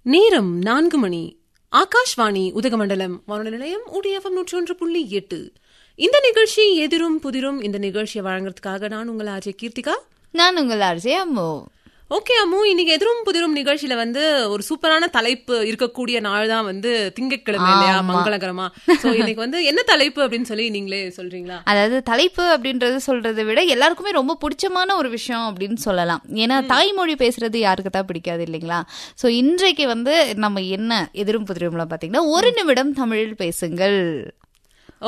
நேரம் நான்கு மணி ஆகாஷ்வாணி உதகமண்டலம் வானொலி நிலையம் UDFM நூற்றி ஒன்று புள்ளி எட்டு இந்த நிகழ்ச்சி எதிரும் புதிரும் இந்த நிகழ்ச்சியை வழங்குறதுக்காக நான் உங்கள் ஆஜய் கீர்த்திகா நான் உங்கள் ஆர்ஜே அம்மு ஓகே அம்மு இன்னைக்கு எதிரும் புதிரும் நிகழ்ச்சியில வந்து ஒரு சூப்பரான தலைப்பு இருக்கக்கூடிய நாள் தான் வந்து திங்கட்கிழமை இல்லையா மங்களகரமா சோ இன்னைக்கு வந்து என்ன தலைப்பு அப்படின்னு சொல்லி நீங்களே சொல்றீங்களா அதாவது தலைப்பு அப்படின்றது சொல்றதை விட எல்லாருக்குமே ரொம்ப பிடிச்சமான ஒரு விஷயம் அப்படின்னு சொல்லலாம் ஏன்னா தாய்மொழி பேசுறது யாருக்கு தான் பிடிக்காது இல்லைங்களா சோ இன்றைக்கு வந்து நம்ம என்ன எதிரும் புதிரும்ல பாத்தீங்கன்னா ஒரு நிமிடம் தமிழில் பேசுங்கள்